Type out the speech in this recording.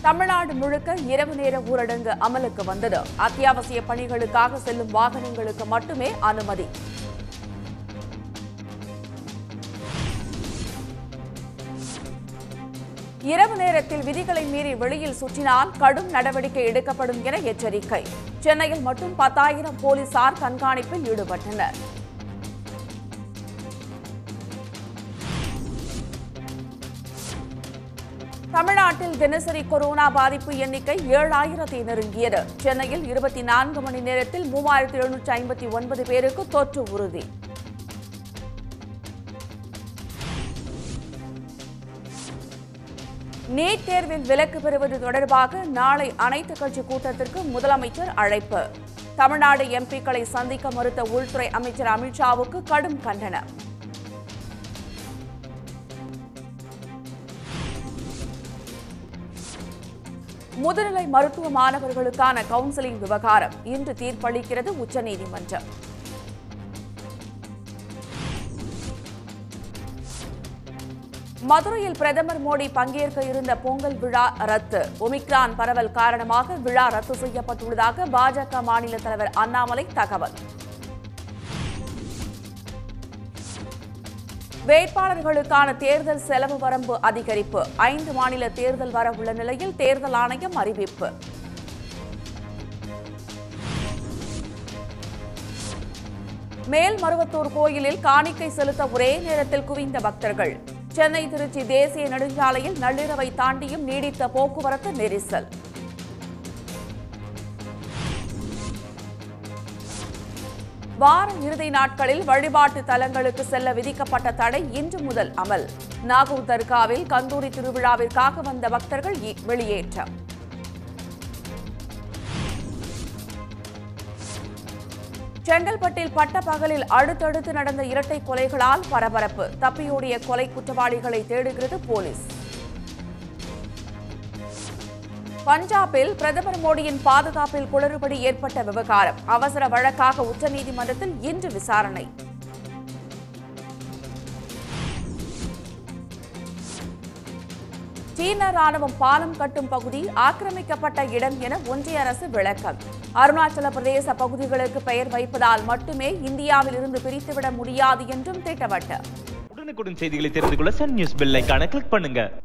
தமிழ்நாடு முழுக்க இரவு நேர ஊரடங்கு அமலுக்கு வந்தது அத்தியாவசிய பணிகளுக்காக செல்லும் வாகனங்களுக்கு மட்டுமே அனுமதி இரவு நேரத்தில் விதிகளை மீறி வெளியில் சுற்றினால் கடும் நடவடிக்கை எடுக்கப்படும் என எச்சரிக்கை சென்னையில் மட்டும் பத்தாயிரம் போலீசார் கண்காணிப்பில் ஈடுபட்டனர் தமிழ்நாட்டில் தினசரி கொரோனா பாதிப்பு எண்ணிக்கை ஏழாயிரத்தை நெருங்கியது சென்னையில் இருபத்தி நான்கு மணி நேரத்தில் மூவாயிரத்தி எழுநூற்றி ஐம்பத்தி ஒன்பது பேருக்கு தொற்று உறுதி நீட் தேர்வில் விலக்கு பெறுவது தொடர்பாக நாளை அனைத்துக் கட்சி கூட்டத்திற்கு முதலமைச்சர் அழைப்பு தமிழ்நாடு எம்பிக்களை சந்திக்க மறுத்த உள்துறை அமைச்சர் அமித்ஷாவுக்கு கடும் கண்டனம் முதுநிலை மருத்துவ மாணவர்களுக்கான கவுன்சிலிங் விவகாரம் இன்று தீர்ப்பளிக்கிறது உச்சநீதிமன்றம் மதுரையில் பிரதமர் மோடி பங்கேற்க இருந்த பொங்கல் விழா ரத்து ஒமிக்ரான் பரவல் காரணமாக விழா ரத்து செய்யப்பட்டுள்ளதாக பாஜக மாநில தலைவர் அண்ணாமலை தகவல் வேட்பாளர்களுக்கான தேர்தல் செலவு வரம்பு அதிகரிப்பு ஐந்து மாநில தேர்தல் வர உள்ள நிலையில் தேர்தல் ஆணையம் அறிவிப்பு மேல்மருவத்தூர் கோயிலில் காணிக்கை செலுத்த ஒரே நேரத்தில் குவிந்த பக்தர்கள் சென்னை திருச்சி தேசிய நெடுஞ்சாலையில் நள்ளிரவை தாண்டியும் நீடித்த போக்குவரத்து நெரிசல் வார இறுதி நாட்களில் வழிபாட்டு தலங்களுக்கு செல்ல விதிக்கப்பட்ட தடை இன்று முதல் அமல் நாகூர் தர்காவில் கந்தூரி திருவிழாவிற்காக வந்த பக்தர்கள் இ- வெளியேற்றம் செங்கல்பட்டில் பட்ட பகலில் அடுத்தடுத்து நடந்த இரட்டை கொலைகளால் பரபரப்பு தப்பியோடிய கொலை குற்றவாளிகளை தேடுகிறது போலீஸ் பஞ்சாபில் பிரதமர் மோடியின் பாதுகாப்பில் குளறுபடி ஏற்பட்ட விவகாரம் அவசர வழக்காக உச்சநீதிமன்றத்தில் இன்று விசாரணை சீன ராணுவம் பாலம் கட்டும் பகுதி ஆக்கிரமிக்கப்பட்ட இடம் என ஒன்றிய அரசு விளக்கம் அருணாச்சல பிரதேச பகுதிகளுக்கு பெயர் வைப்பதால் மட்டுமே இந்தியாவில் இருந்து பிரித்துவிட முடியாது என்றும் திட்டவட்டம் உடனுக்குடன் செய்திகளை தெரிந்து கொள்ள சன் நியூஸ் பெல் ஐகானை கிளிக் பண்ணுங்க